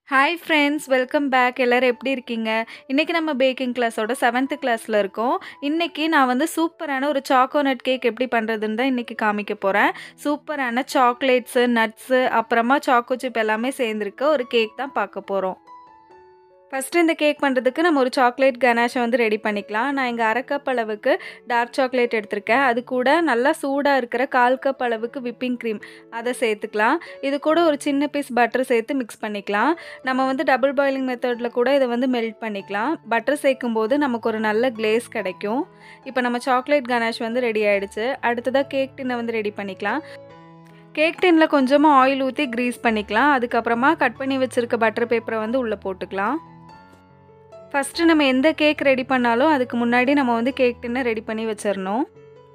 hi friends welcome back எல்லோரும் எப்படி இருக்கீங்க இன்றைக்கி நம்ம பேக்கிங் கிளாஸோட செவன்த்து கிளாஸில் இருக்கோம் இன்றைக்கி நான் வந்து சூப்பரான ஒரு சாக்கோனட் கேக் எப்படி பண்ணுறதுன்னு தான் இன்றைக்கி காமிக்க போகிறேன் சூப்பரான சாக்லேட்ஸு நட்ஸு அப்புறமா சாக்கோ சிப் எல்லாமே சேர்ந்துருக்க ஒரு கேக் தான் பார்க்க போகிறோம் ஃபஸ்ட்டு இந்த கேக் பண்ணுறதுக்கு நம்ம ஒரு சாக்லேட் கனாஷை வந்து ரெடி பண்ணிக்கலாம் நான் இங்கே அரை கப் அளவுக்கு டார்க் சாக்லேட் எடுத்திருக்கேன் அது கூட நல்லா சூடாக இருக்கிற கால் கப் அளவுக்கு விப்பிங் க்ரீம் அதை சேர்த்துக்கலாம் இது கூட ஒரு சின்ன பீஸ் பட்டர் சேர்த்து மிக்ஸ் பண்ணிக்கலாம் நம்ம வந்து டபுள் பாயிலிங் மெத்தடில் கூட இதை வந்து மெல்ட் பண்ணிக்கலாம் பட்டர் சேர்க்கும் போது நமக்கு ஒரு நல்ல கிளேஸ் கிடைக்கும் இப்போ நம்ம சாக்லேட் கனாஷ் வந்து ரெடி ஆகிடுச்சு அடுத்ததாக கேக் டின்னை வந்து ரெடி பண்ணிக்கலாம் கேக் டின்னில் கொஞ்சமாக ஆயில் ஊற்றி க்ரீஸ் பண்ணிக்கலாம் அதுக்கப்புறமா கட் பண்ணி வச்சுருக்க பட்டர் பேப்பரை வந்து உள்ளே போட்டுக்கலாம் ஃபஸ்ட்டு நம்ம எந்த கேக் ரெடி பண்ணாலும் அதுக்கு முன்னாடி நம்ம வந்து கேக் டின்னை ரெடி பண்ணி வச்சிடணும்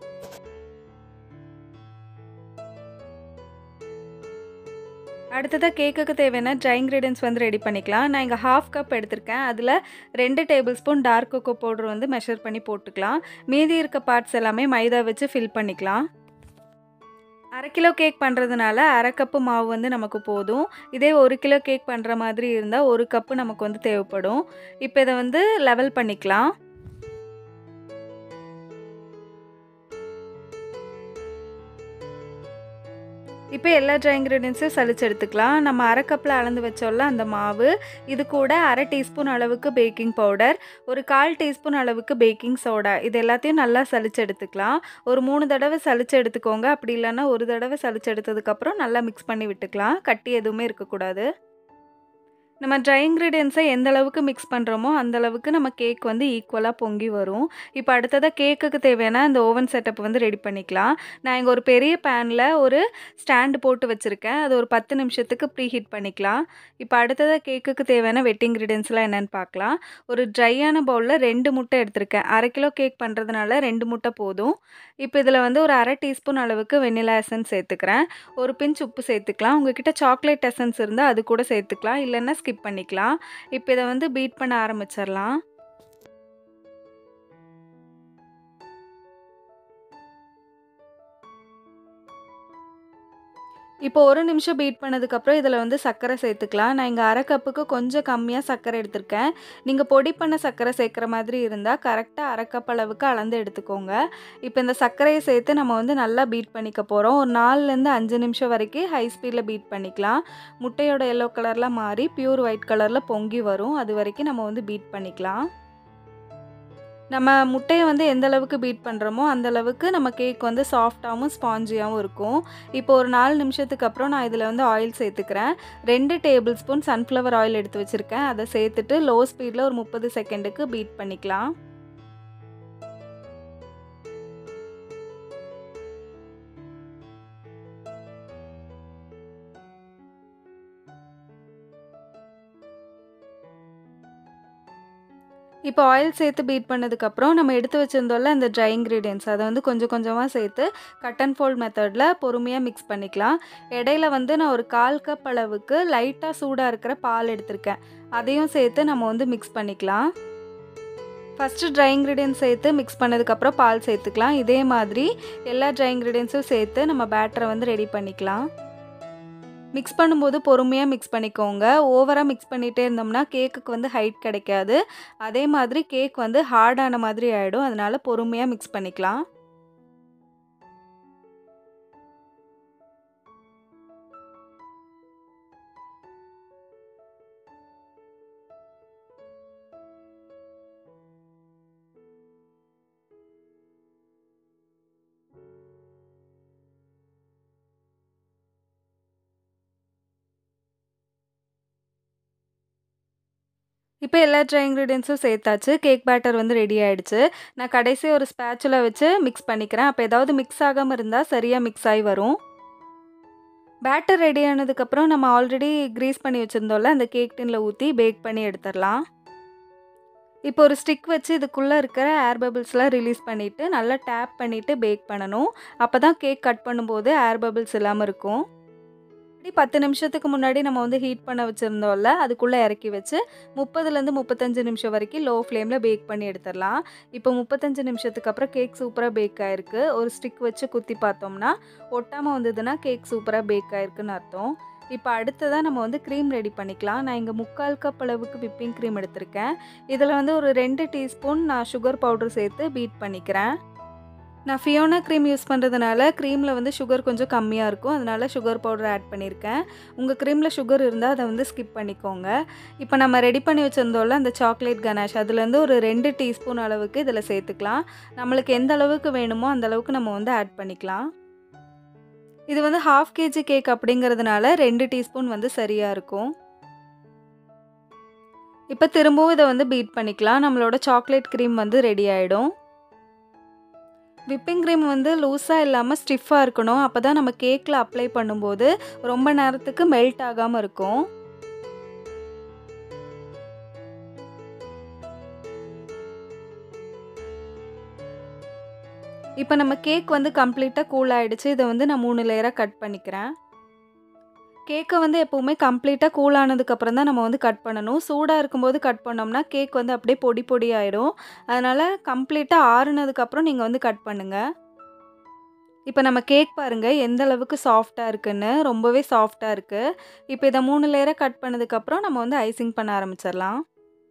அடுத்ததாக கேக்குக்கு தேவையான ட்ரை இன்க்ரீடியன்ஸ் வந்து ரெடி பண்ணிக்கலாம் நான் இங்கே ஹாஃப் கப் எடுத்திருக்கேன் அதில் ரெண்டு tablespoon dark cocoa powder வந்து மெஷர் பண்ணி போட்டுக்கலாம் மீதி இருக்க பார்ட்ஸ் எல்லாமே மைதா வச்சு ஃபில் பண்ணிக்கலாம் அரை கிலோ கேக் பண்ணுறதுனால அரை கப்பு மாவு வந்து நமக்கு போதும் இதே ஒரு கிலோ கேக் பண்ணுற மாதிரி இருந்தால் ஒரு கப்பு நமக்கு வந்து தேவைப்படும் இப்போ இதை வந்து லெவல் பண்ணிக்கலாம் இப்போ எல்லா ட்ரை இன்க்ரீடியன்ஸையும் சளிச்சு எடுத்துக்கலாம் நம்ம அரை கப்பில் அளந்து வச்சோம்ல அந்த மாவு இது கூட அரை டீஸ்பூன் அளவுக்கு பேக்கிங் பவுடர் ஒரு கால் டீஸ்பூன் அளவுக்கு பேக்கிங் சோடா இது எல்லாத்தையும் நல்லா சளிச்சு எடுத்துக்கலாம் ஒரு மூணு தடவை சளிச்சு எடுத்துக்கோங்க அப்படி இல்லைன்னா ஒரு தடவை சளிச்சு எடுத்ததுக்கப்புறம் நல்லா மிக்ஸ் பண்ணி விட்டுக்கலாம் கட்டி எதுவுமே இருக்கக்கூடாது நம்ம ட்ரை இன்க்ரீடியன்ஸை எந்த அளவுக்கு மிக்ஸ் பண்ணுறோமோ அந்த அளவுக்கு நம்ம கேக் வந்து ஈக்குவலாக பொங்கி வரும் இப்போ அடுத்ததாக கேக்குக்கு தேவையான அந்த ஓவன் செட்டப் வந்து ரெடி பண்ணிக்கலாம் நான் இங்கே ஒரு பெரிய பேனில் ஒரு ஸ்டாண்டு போட்டு வச்சுருக்கேன் அது ஒரு பத்து நிமிஷத்துக்கு ப்ரீ ஹீட் பண்ணிக்கலாம் இப்போ அடுத்ததாக கேக்குக்கு தேவையான வெட் இன்க்ரீடியன்ஸ்லாம் என்னென்னு பார்க்கலாம் ஒரு ட்ரையான பவுலில் ரெண்டு முட்டை எடுத்திருக்கேன் அரை கிலோ கேக் பண்ணுறதுனால ரெண்டு முட்டை போதும் இப்போ இதில் வந்து ஒரு அரை டீஸ்பூன் அளவுக்கு வெனிலா எசன்ஸ் சேர்த்துக்கிறேன் ஒரு பிஞ்ச் உப்பு சேர்த்துக்கலாம் உங்ககிட்ட சாக்லேட் எசன்ஸ் இருந்தால் அது கூட சேர்த்துக்கலாம் இல்லைன்னா ஸ்கிப் பண்ணிக்கலாம் இப்போ இதை வந்து பீட் பண்ண ஆரம்பிச்சிடலாம் இப்போ ஒரு நிமிஷம் பீட் பண்ணதுக்கப்புறம் இதில் வந்து சர்க்கரை சேர்த்துக்கலாம் நான் இங்கே அரை கப்புக்கு கொஞ்சம் கம்மியாக சர்க்கரை எடுத்திருக்கேன் நீங்கள் பொடி பண்ண சர்க்கரை சேர்க்குற மாதிரி இருந்தால் கரெக்டாக அரை கப் அளவுக்கு அளந்து எடுத்துக்கோங்க இப்போ இந்த சர்க்கரையை சேர்த்து நம்ம வந்து நல்லா பீட் பண்ணிக்க போகிறோம் ஒரு நாலுலேருந்து அஞ்சு நிமிஷம் வரைக்கும் ஹை ஸ்பீடில் பீட் பண்ணிக்கலாம் முட்டையோட எல்லோ கலர்லாம் மாறி பியூர் ஒயிட் கலரில் பொங்கி வரும் அது வரைக்கும் நம்ம வந்து பீட் பண்ணிக்கலாம் நம்ம முட்டையை வந்து எந்த அளவுக்கு பீட் பண்ணுறோமோ அந்த அளவுக்கு நம்ம கேக் வந்து சாஃப்டாகவும் ஸ்பாஞ்சியாகவும் இருக்கும் இப்போ ஒரு நாலு நிமிஷத்துக்கு அப்புறம் நான் இதில் வந்து ஆயில் சேர்த்துக்கிறேன் ரெண்டு டேபிள் ஸ்பூன் சன்ஃப்ளவர் ஆயில் எடுத்து வச்சுருக்கேன் அதை சேர்த்துட்டு லோ ஸ்பீடில் ஒரு முப்பது செகண்டுக்கு பீட் பண்ணிக்கலாம் இப்போ ஆயில் சேர்த்து பீட் பண்ணதுக்கப்புறம் நம்ம எடுத்து வச்சுருந்தோம்ல அந்த ட்ரை இன்க்ரீடியன்ஸ் அதை வந்து கொஞ்சம் கொஞ்சமாக சேர்த்து கட் அண்ட் ஃபோல்ட் மெத்தடில் பொறுமையாக மிக்ஸ் பண்ணிக்கலாம் இடையில வந்து நான் ஒரு கால் கப் அளவுக்கு லைட்டாக சூடாக இருக்கிற பால் எடுத்திருக்கேன் அதையும் சேர்த்து நம்ம வந்து மிக்ஸ் பண்ணிக்கலாம் ஃபஸ்ட்டு ட்ரை இன்க்ரீடியன்ஸ் சேர்த்து மிக்ஸ் பண்ணதுக்கப்புறம் பால் சேர்த்துக்கலாம் இதே மாதிரி எல்லா ட்ரை இன்க்ரீடியன்ஸும் சேர்த்து நம்ம பேட்டரை வந்து ரெடி பண்ணிக்கலாம் மிக்ஸ் பண்ணும்போது பொறுமையாக மிக்ஸ் பண்ணிக்கோங்க ஓவராக மிக்ஸ் பண்ணிகிட்டே இருந்தோம்னா கேக்குக்கு வந்து ஹைட் கிடைக்காது அதே மாதிரி கேக் வந்து ஹார்டான மாதிரி ஆகிடும் அதனால் பொறுமையாக மிக்ஸ் பண்ணிக்கலாம் இப்போ எல்லா ட்ரை இன்க்ரீடியன்ஸும் சேர்த்தாச்சு கேக் பேட்டர் வந்து ரெடி ஆகிடுச்சு நான் கடைசி ஒரு ஸ்பேச்சுல வச்சு மிக்ஸ் பண்ணிக்கிறேன் அப்போ ஏதாவது மிக்ஸ் ஆகாமல் இருந்தால் சரியாக மிக்ஸ் ஆகி வரும் பேட்டர் ரெடி ஆனதுக்கப்புறம் நம்ம ஆல்ரெடி க்ரீஸ் பண்ணி வச்சுருந்தோம்ல அந்த கேக் டின்னில் ஊற்றி பேக் பண்ணி எடுத்துடலாம் இப்போ ஒரு ஸ்டிக் வச்சு இதுக்குள்ளே இருக்கிற ஏர் பபிள்ஸ்லாம் ரிலீஸ் பண்ணிவிட்டு நல்லா டேப் பண்ணிவிட்டு பேக் பண்ணணும் அப்போ தான் கேக் கட் பண்ணும்போது ஏர் பபிள்ஸ் இல்லாமல் இருக்கும் இப்படி பத்து நிமிஷத்துக்கு முன்னாடி நம்ம வந்து ஹீட் பண்ண வச்சுருந்தோம்ல அதுக்குள்ளே இறக்கி வச்சு முப்பதுலேருந்து முப்பத்தஞ்சு நிமிஷம் வரைக்கும் லோ ஃப்ளேமில் பேக் பண்ணி எடுத்துடலாம் இப்போ முப்பத்தஞ்சு நிமிஷத்துக்கு அப்புறம் கேக் சூப்பராக பேக் ஆகிருக்கு ஒரு ஸ்டிக் வச்சு குத்தி பார்த்தோம்னா ஒட்டாமல் வந்ததுன்னா கேக் சூப்பராக பேக் ஆகிருக்குன்னு அர்த்தம் இப்போ அடுத்ததாக நம்ம வந்து க்ரீம் ரெடி பண்ணிக்கலாம் நான் இங்கே முக்கால் கப் அளவுக்கு விப்பிங் க்ரீம் எடுத்திருக்கேன் இதில் வந்து ஒரு ரெண்டு டீஸ்பூன் நான் சுகர் பவுடர் சேர்த்து பீட் பண்ணிக்கிறேன் நான் ஃபியோனா க்ரீம் யூஸ் பண்ணுறதுனால க்ரீமில் வந்து சுகர் கொஞ்சம் கம்மியாக இருக்கும் அதனால் சுகர் பவுடர் ஆட் பண்ணியிருக்கேன் உங்கள் க்ரீமில் சுகர் இருந்தால் அதை வந்து ஸ்கிப் பண்ணிக்கோங்க இப்போ நம்ம ரெடி பண்ணி வச்சுருந்தோம்ல அந்த சாக்லேட் கனாஷ் அதுலேருந்து ஒரு ரெண்டு டீஸ்பூன் அளவுக்கு இதில் சேர்த்துக்கலாம் நம்மளுக்கு எந்த அளவுக்கு வேணுமோ அந்த அளவுக்கு நம்ம வந்து ஆட் பண்ணிக்கலாம் இது வந்து ஹாஃப் கேஜி கேக் அப்படிங்கிறதுனால ரெண்டு டீஸ்பூன் வந்து சரியாக இருக்கும் இப்போ திரும்பவும் இதை வந்து பீட் பண்ணிக்கலாம் நம்மளோட சாக்லேட் க்ரீம் வந்து ரெடி ஆகிடும் விப்பிங் க்ரீம் வந்து லூஸாக இல்லாமல் ஸ்டிஃபாக இருக்கணும் அப்போ தான் நம்ம கேக்கில் அப்ளை பண்ணும்போது ரொம்ப நேரத்துக்கு மெல்ட் ஆகாமல் இருக்கும் இப்போ நம்ம கேக் வந்து கம்ப்ளீட்டாக கூல் ஆகிடுச்சு இதை வந்து நான் மூணு லேயராக கட் பண்ணிக்கிறேன் கேக்கை வந்து எப்போவுமே கம்ப்ளீட்டாக கூல் ஆனதுக்கப்புறம் தான் நம்ம வந்து கட் பண்ணணும் சூடாக இருக்கும்போது கட் பண்ணோம்னா கேக் வந்து அப்படியே பொடி பொடி ஆகிடும் அதனால் கம்ப்ளீட்டாக ஆறுனதுக்கப்புறம் நீங்கள் வந்து கட் பண்ணுங்கள் இப்போ நம்ம கேக் பாருங்கள் எந்த அளவுக்கு சாஃப்டாக இருக்குன்னு ரொம்பவே சாஃப்டாக இருக்குது இப்போ இதை மூணு லேயராக கட் பண்ணதுக்கப்புறம் நம்ம வந்து ஐசிங் பண்ண ஆரம்பிச்சிடலாம்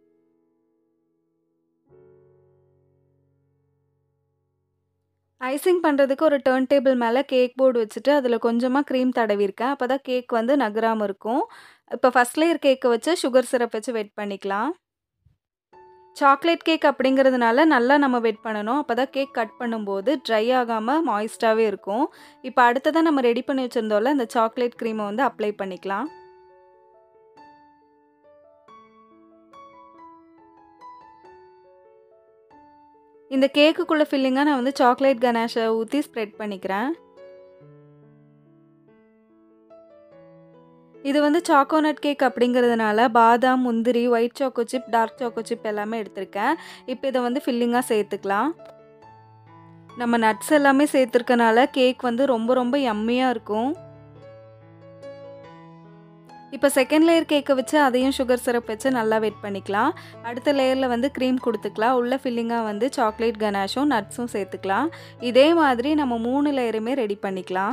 ஐசிங் பண்ணுறதுக்கு ஒரு டர்ன் டேபிள் மேலே கேக் போர்டு வச்சுட்டு அதில் கொஞ்சமாக க்ரீம் தடவிருக்கேன் அப்போ தான் கேக் வந்து நகராமல் இருக்கும் இப்போ ஃபஸ்ட் லேயர் கேக்கை வச்சு சுகர் சிரப் வச்சு வெட் பண்ணிக்கலாம் சாக்லேட் கேக் அப்படிங்கிறதுனால நல்லா நம்ம வெட் பண்ணணும் அப்போ தான் கேக் கட் பண்ணும்போது ட்ரை ஆகாமல் மாய்ஸ்டாகவே இருக்கும் இப்போ அடுத்ததாக நம்ம ரெடி பண்ணி வச்சுருந்தோம்ல அந்த சாக்லேட் க்ரீமை வந்து அப்ளை பண்ணிக்கலாம் இந்த கேக்குக்குள்ளே ஃபில்லிங்காக நான் வந்து சாக்லேட் கனாஷை ஊற்றி ஸ்ப்ரெட் பண்ணிக்கிறேன் இது வந்து சாக்கோனட் கேக் அப்படிங்கிறதுனால பாதாம் முந்திரி white choco chip dark choco chip எல்லாமே எடுத்திருக்கேன் இப்போ இதை வந்து ஃபில்லிங்காக சேர்த்துக்கலாம் நம்ம நட்ஸ் எல்லாமே சேர்த்துருக்கனால கேக் வந்து ரொம்ப ரொம்ப யம்மியாக இருக்கும் இப்போ செகண்ட் லேயர் கேக்கை வச்சு அதையும் சுகர் சிரப் வச்சு நல்லா வெட் பண்ணிக்கலாம் அடுத்த லேயரில் வந்து க்ரீம் கொடுத்துக்கலாம் உள்ள ஃபில்லிங்காக வந்து சாக்லேட் கனாஷும் நட்ஸும் சேர்த்துக்கலாம் இதே மாதிரி நம்ம மூணு லேயருமே ரெடி பண்ணிக்கலாம்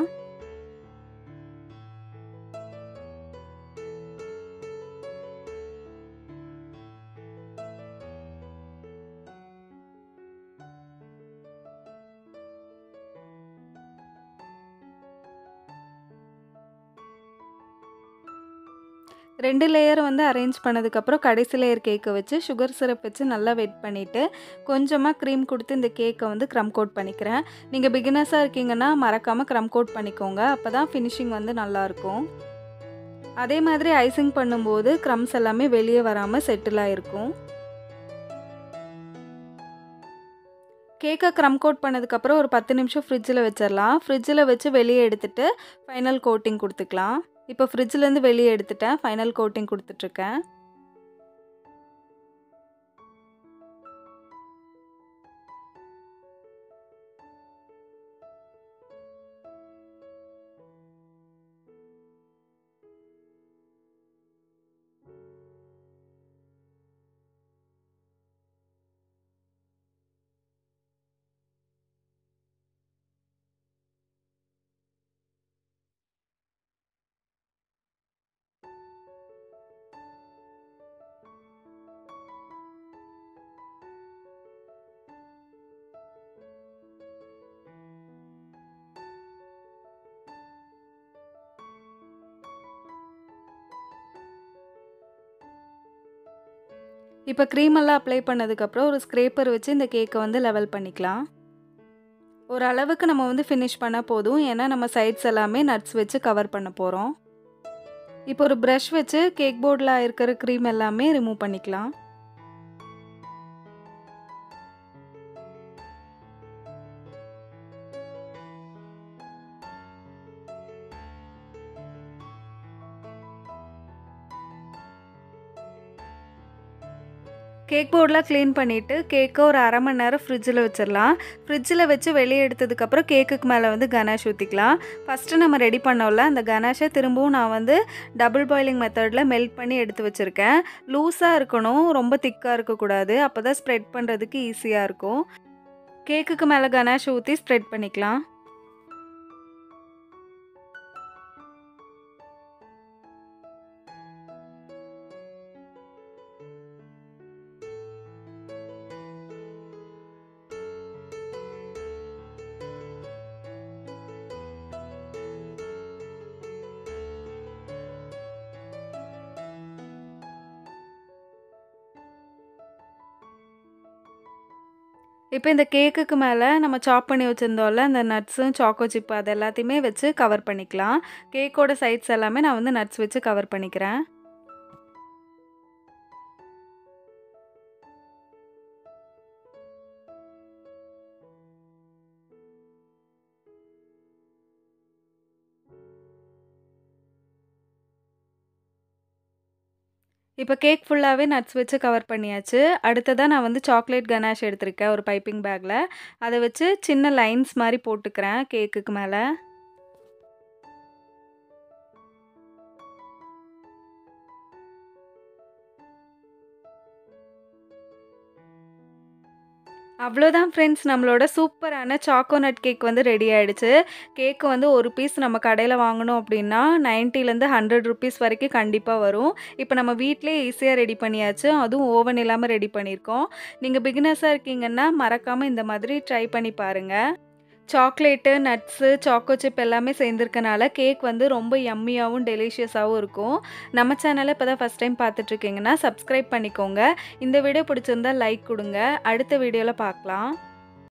ரெண்டு லேயர் வந்து அரேஞ்ச் பண்ணதுக்கப்புறம் கடைசி லேயர் கேக்கை வச்சு சுகர் சிரப் வச்சு நல்லா வெட் பண்ணிவிட்டு கொஞ்சமாக க்ரீம் கொடுத்து இந்த கேக்கை வந்து க்ரம் கோட் பண்ணிக்கிறேன் நீங்கள் பிகினர்ஸாக இருக்கீங்கன்னா மறக்காமல் க்ரம் கோட் பண்ணிக்கோங்க அப்போ தான் ஃபினிஷிங் வந்து நல்லாயிருக்கும் அதே மாதிரி ஐசிங் பண்ணும்போது க்ரம்ஸ் எல்லாமே வெளியே வராமல் செட்டில் ஆகிருக்கும் கேக்கை க்ரம் கோட் பண்ணதுக்கப்புறம் ஒரு பத்து நிமிஷம் ஃப்ரிட்ஜில் வச்சிடலாம் ஃப்ரிட்ஜில் வச்சு வெளியே எடுத்துகிட்டு ஃபைனல் கோட்டிங் கொடுத்துக்கலாம் இப்போ ஃப்ரிட்ஜிலேருந்து வெளியே எடுத்துட்டேன் ஃபைனல் கோட்டிங் கொடுத்துட்ருக்கேன் இப்போ க்ரீம் எல்லாம் அப்ளை பண்ணதுக்கப்புறம் ஒரு ஸ்க்ரேப்பர் வச்சு இந்த கேக்கை வந்து லெவல் பண்ணிக்கலாம் ஒரு அளவுக்கு நம்ம வந்து ஃபினிஷ் பண்ண போதும் ஏன்னா நம்ம சைட்ஸ் எல்லாமே நட்ஸ் வச்சு கவர் பண்ண போகிறோம் இப்போ ஒரு ப்ரஷ் வச்சு கேக் போர்டில் இருக்கிற க்ரீம் எல்லாமே ரிமூவ் பண்ணிக்கலாம் கேக் போர்டெலாம் க்ளீன் பண்ணிவிட்டு கேக்கை ஒரு அரை மணி நேரம் ஃப்ரிட்ஜில் வச்சிடலாம் ஃப்ரிட்ஜில் வச்சு வெளியே எடுத்ததுக்கப்புறம் கேக்குக்கு மேலே வந்து கனாஷ் ஊற்றிக்கலாம் ஃபஸ்ட்டு நம்ம ரெடி பண்ணோம்ல அந்த கனாஷை திரும்பவும் நான் வந்து டபுள் பாயிலிங் மெத்தடில் மெல்ட் பண்ணி எடுத்து வச்சுருக்கேன் லூஸாக இருக்கணும் ரொம்ப திக்காக இருக்கக்கூடாது அப்போ தான் ஸ்ப்ரெட் பண்ணுறதுக்கு ஈஸியாக இருக்கும் கேக்குக்கு மேலே கனாஷ் ஊற்றி ஸ்ப்ரெட் பண்ணிக்கலாம் இப்போ இந்த கேக்குக்கு மேலே நம்ம சாப் பண்ணி வச்சுருந்தோம்ல அந்த நட்ஸும் சாக்கோ சிப்பு அது எல்லாத்தையுமே வச்சு கவர் பண்ணிக்கலாம் கேக்கோட சைட்ஸ் எல்லாமே நான் வந்து நட்ஸ் வச்சு கவர் பண்ணிக்கிறேன் இப்போ கேக் ஃபுல்லாகவே நட்ஸ் வச்சு கவர் பண்ணியாச்சு அடுத்ததாக நான் வந்து சாக்லேட் கனாஷ் எடுத்திருக்கேன் ஒரு பைப்பிங் பேக்கில் அதை வச்சு சின்ன லைன்ஸ் மாதிரி போட்டுக்கிறேன் கேக்குக்கு மேலே அவ்வளோதான் ஃப்ரெண்ட்ஸ் நம்மளோட சூப்பரான சாக்கோனட் கேக் வந்து ரெடி ஆகிடுச்சு கேக்கு வந்து ஒரு பீஸ் நம்ம கடையில் வாங்கணும் அப்படின்னா நைன்ட்டிலேருந்து ஹண்ட்ரட் ருபீஸ் வரைக்கும் கண்டிப்பாக வரும் இப்போ நம்ம வீட்டிலே ஈஸியாக ரெடி பண்ணியாச்சு அதுவும் ஓவன் இல்லாமல் ரெடி பண்ணியிருக்கோம் நீங்கள் பிகினர்ஸாக இருக்கீங்கன்னா மறக்காமல் இந்த மாதிரி ட்ரை பண்ணி பாருங்கள் சாக்லேட்டு நட்ஸு சாக்கோ சிப் எல்லாமே சேர்ந்துருக்கனால கேக் வந்து ரொம்ப யம்மியாகவும் டெலிஷியஸாகவும் இருக்கும் நம்ம சேனலை இப்போ தான் ஃபஸ்ட் டைம் பார்த்துட்ருக்கீங்கன்னா சப்ஸ்கிரைப் பண்ணிக்கோங்க இந்த வீடியோ பிடிச்சிருந்தா லைக் கொடுங்க அடுத்த வீடியோவில் பார்க்கலாம்